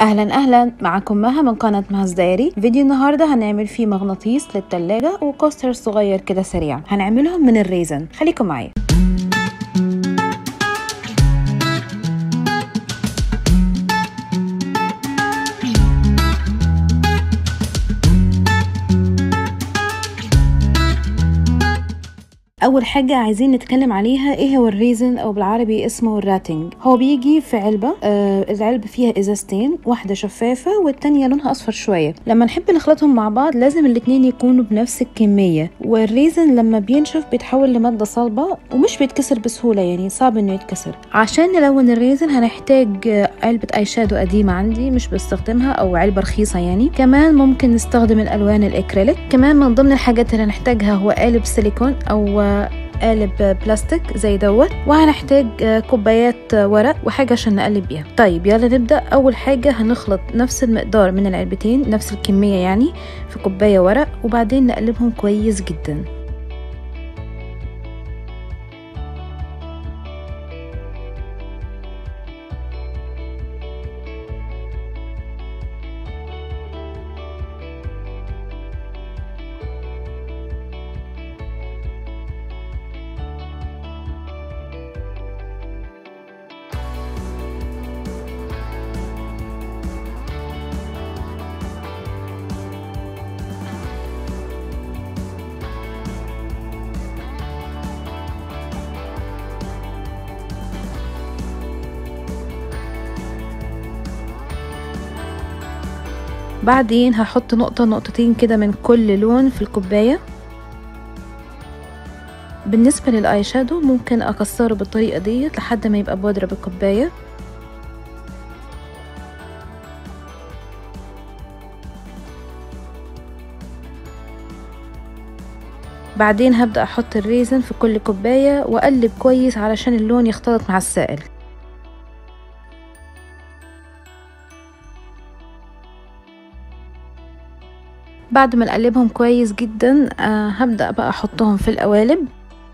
اهلا اهلا معكم مها من قناة مهز دايري فيديو النهاردة هنعمل فيه مغناطيس للتلاجة وكوستر صغير كده سريع هنعملهم من الريزن خليكم معايا اول حاجه عايزين نتكلم عليها ايه هو الريزن او بالعربي اسمه الراتنج هو بيجي في علبه آه العلبه فيها ازازتين واحده شفافه والتانية لونها اصفر شويه لما نحب نخلطهم مع بعض لازم الاتنين يكونوا بنفس الكميه والريزن لما بينشف بيتحول لماده صلبه ومش بيتكسر بسهوله يعني صعب انه يتكسر عشان نلون الريزن هنحتاج علبه اي شادو قديمه عندي مش بستخدمها او علبه رخيصه يعني كمان ممكن نستخدم الالوان الاكريليك كمان من ضمن الحاجات اللي هنحتاجها هو قالب سيليكون او قالب بلاستيك زي دوت وهنحتاج كوبايات ورق وحاجة عشان نقلب بيها طيب يلا نبدأ أول حاجة هنخلط نفس المقدار من العلبتين نفس الكمية يعني في كوباية ورق وبعدين نقلبهم كويس جدا بعدين هحط نقطة نقطتين كده من كل لون في الكوباية بالنسبة للاي شادو ممكن اكسره بالطريقة ديت لحد ما يبقى بودرة بالكوباية بعدين هبدأ احط الريزن في كل كوباية واقلب كويس علشان اللون يختلط مع السائل بعد ما نقلبهم كويس جدا آه هبدأ بقى احطهم في القوالب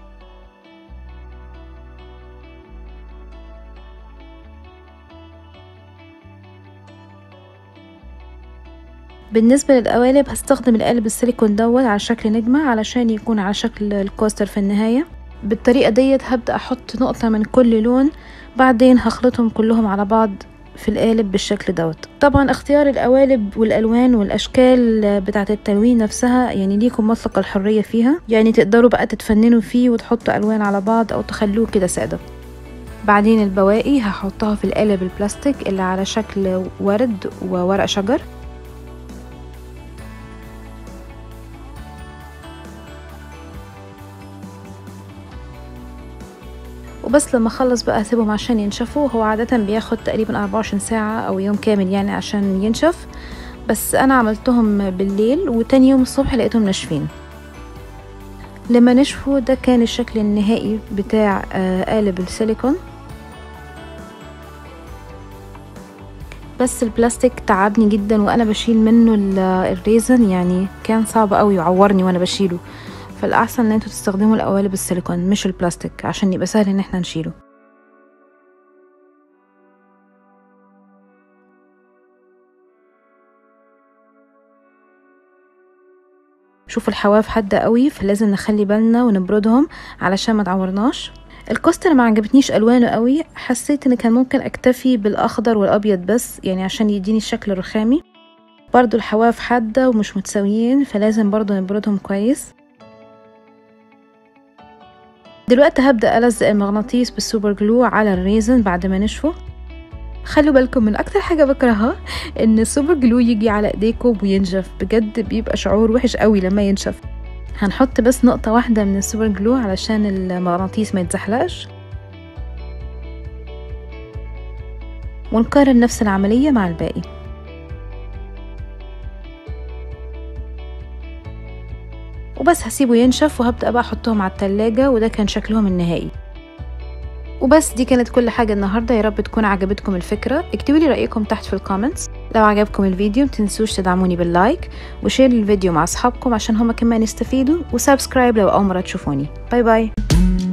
بالنسبة للقوالب هستخدم القالب السيليكون دوت على شكل نجمة علشان يكون على شكل الكوستر في النهاية بالطريقة ديت هبدأ احط نقطة من كل لون بعدين هخلطهم كلهم على بعض في القالب بالشكل دوت طبعا اختيار القوالب والالوان والاشكال بتاعه التلوين نفسها يعني ليكم مطلق الحريه فيها يعني تقدروا بقى تتفننوا فيه وتحطوا الوان على بعض او تخلوه كده ساده بعدين البواقي هحطها في القالب البلاستيك اللي على شكل ورد وورق شجر وبس لما اخلص بقى اسيبهم عشان ينشفوا هو عادة بياخد تقريبا 24 ساعة او يوم كامل يعني عشان ينشف بس انا عملتهم بالليل وتاني يوم الصبح لقيتهم ناشفين لما نشفوا ده كان الشكل النهائي بتاع قالب السيليكون بس البلاستيك تعبني جدا وانا بشيل منه الريزن يعني كان صعب قوي يعورني وانا بشيله فالاحسن ان انتوا تستخدموا القوالب السيليكون مش البلاستيك عشان يبقى سهل ان احنا نشيله شوفوا الحواف حادة قوي فلازم نخلي بالنا ونبردهم علشان ما تعورناش الكوستر ما عجبتنيش الوانه قوي حسيت ان كان ممكن اكتفي بالاخضر والابيض بس يعني عشان يديني الشكل الرخامي برضو الحواف حادة ومش متساويين فلازم برضو نبردهم كويس دلوقتي هبدأ ألزق المغناطيس بالسوبر جلو على الريزن بعد ما نشفه خلوا بالكم من أكتر حاجة بكرهها إن السوبر جلو يجي على إيديكم وينشف بجد بيبقى شعور وحش قوي لما ينشف هنحط بس نقطة واحدة من السوبر جلو علشان المغناطيس ما يتزحلقش ونكرر نفس العملية مع الباقي وبس هسيبه ينشف وهبدأ بقى احطهم على التلاجة وده كان شكلهم النهائي وبس دي كانت كل حاجة النهاردة يا رب تكون عجبتكم الفكرة اكتبوا لي رأيكم تحت في الكومنتس لو عجبكم الفيديو متنسوش تدعموني باللايك وشير الفيديو مع اصحابكم عشان هما كمان يستفيدوا وسبسكرايب لو اول مرة تشوفوني باي باي